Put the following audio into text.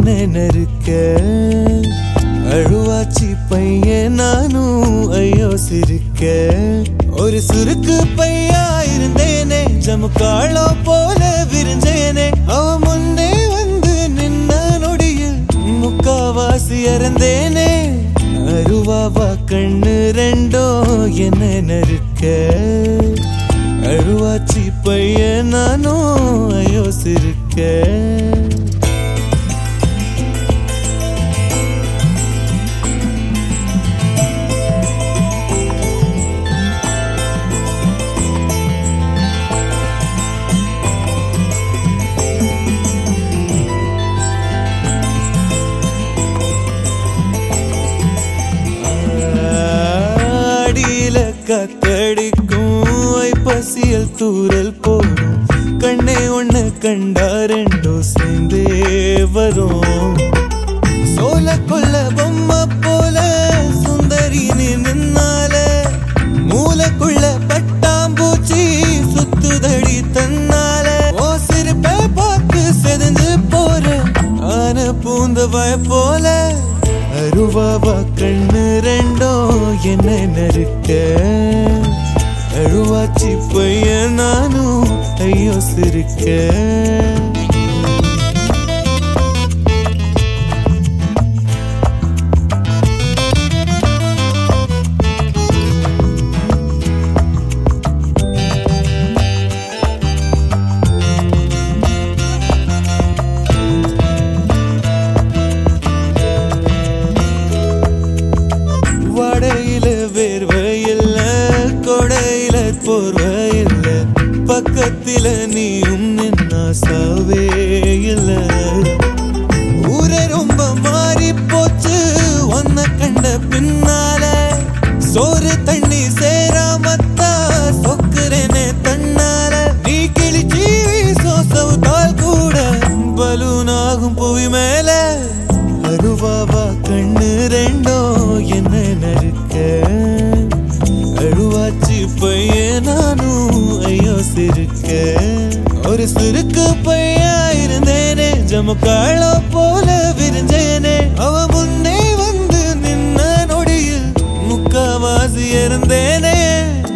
என்ன நெருக்க அழுவாச்சி பையன் நானும் ஐயோ சிரிக்க ஒரு சுருக்கு பையா இருந்தேனே ஜமுக்காளோ போல விரிஞ்சேனே அவ முன்னே வந்து நின்ன நொடியில் முக்காவாசி இறந்தேனே அருவாவா கண்ணு ரெண்டோ என்ன நெருக்க அழுவாச்சி பையன் நானும் ஐயோ சிரிக்க அடியில கத்தடிக்கும் ஐப்பசியல் தூரல் போகும் கண்ணே ஒண்ணு கண்டா ரெண்டோ சேர்ந்தே வரும் சோல கொல்ல பொம்மை போல சுந்தரி நீ நின்னால மூளைக்குள்ள பட்டாம்பூச்சி சுத்துதடி தன்னால ஓ சிரிப்பை பார்த்து செதஞ்சு போற ஆன பூந்த வய போல அருவாவா கண்ணு ரெண்டோ என்ன நெருக்க அழுவாச்சி பையன் நானும் ஐயோ சிரிக்க வடையில வேர்வை இல்ல கொடையில போர்வை இல்ல பக்கத்தில நீயும் நின்னா சாவே இல்ல ஊரே ரொம்ப மாறி போச்சு ஒன்ன கண்ட பின்னால சோறு தண்ணி சேராமத்தா சொக்குறேனே தன்னால நீ கிழிச்சி சோசவுத்தால் கூட பலூனாகும் புவி மேல அருவாவா கண்ணு ரெண்டோ என்ன நறுக்க அழுவாச்சி பையன் நானும் ஐயோ சிரிக்க ஒரு சுருக்கு பையா இருந்தேனே ஜமுக்காளோ போல விரிஞ்சேனே அவ முன்னே வந்து நின்ன நொடியில் முக்காவாசி இருந்தேனே